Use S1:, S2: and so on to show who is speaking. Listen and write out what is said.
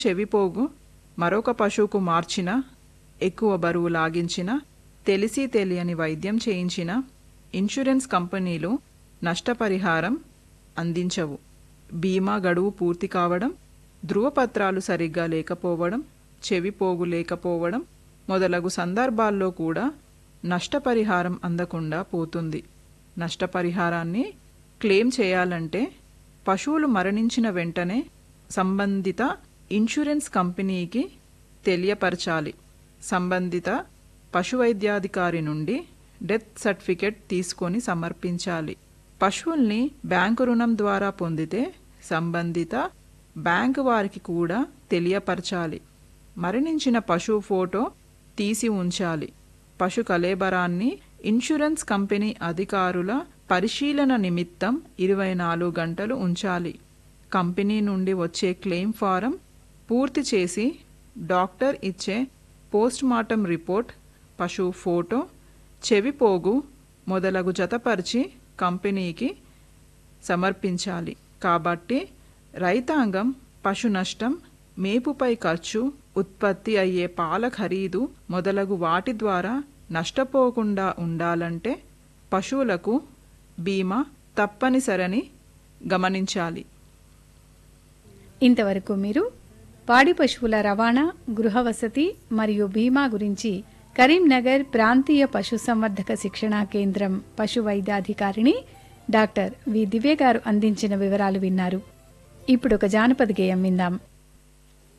S1: చెవిపోగు మరొక పశువుకు మార్చిన ఎక్కువ బరువు లాగించిన తెలిసి తెలియని వైద్యం చేయించిన ఇన్సూరెన్స్ కంపెనీలు నష్టపరిహారం అందించవు బీమా గడువు పూర్తి కావడం ధృవపత్రాలు సరిగ్గా లేకపోవడం చెవిపోగు లేకపోవడం మొదలగు సందర్భాల్లో కూడా నష్టపరిహారం అందకుండా పోతుంది నష్టపరిహారాన్ని క్లెయిమ్ చేయాలంటే పశువులు మరణించిన వెంటనే సంబంధిత ఇన్సూరెన్స్ కంపెనీకి తెలియపరచాలి సంబంధిత పశువైద్యాధికారి నుండి డెత్ సర్టిఫికెట్ తీసుకొని సమర్పించాలి పశువుల్ని బ్యాంకు రుణం ద్వారా పొందితే సంబంధిత బ్యాంకు వారికి కూడా తెలియపరచాలి మరణించిన పశువు ఫోటో తీసి ఉంచాలి పశు కలేబరాన్ని ఇన్సూరెన్స్ కంపెనీ అధికారుల పరిశీలన నిమిత్తం ఇరవై నాలుగు గంటలు ఉంచాలి కంపెనీ నుండి వచ్చే క్లెయిమ్ ఫారం పూర్తి చేసి డాక్టర్ ఇచ్చే పోస్ట్ మార్టం రిపోర్ట్ పశువు ఫోటో చెవిపోగు మొదలగు జతపరిచి కంపెనీకి సమర్పించాలి కాబట్టి రైతాంగం పశు నష్టం మేపుపై ఖర్చు ఉత్పత్తి అయ్యే పాల ఖరీదు మొదలగు వాటి ద్వారా నష్టపోకుండా ఉండాలంటే పశువులకు బీమా తప్పనిసరని గమనించాలి
S2: ఇంతవరకు మీరు పాడి పశువుల రవాణా గృహవసతి మరియు బీమా గురించి కరీంనగర్ ప్రాంతీయ పశుసంవర్ధక శిక్షణా కేంద్రం పశు వైద్యాధికారిణి డాక్టర్ వి దివ్య గారు అందించిన వివరాలు విన్నారు ఇప్పుడు ఒక జానపద గేయం విందాం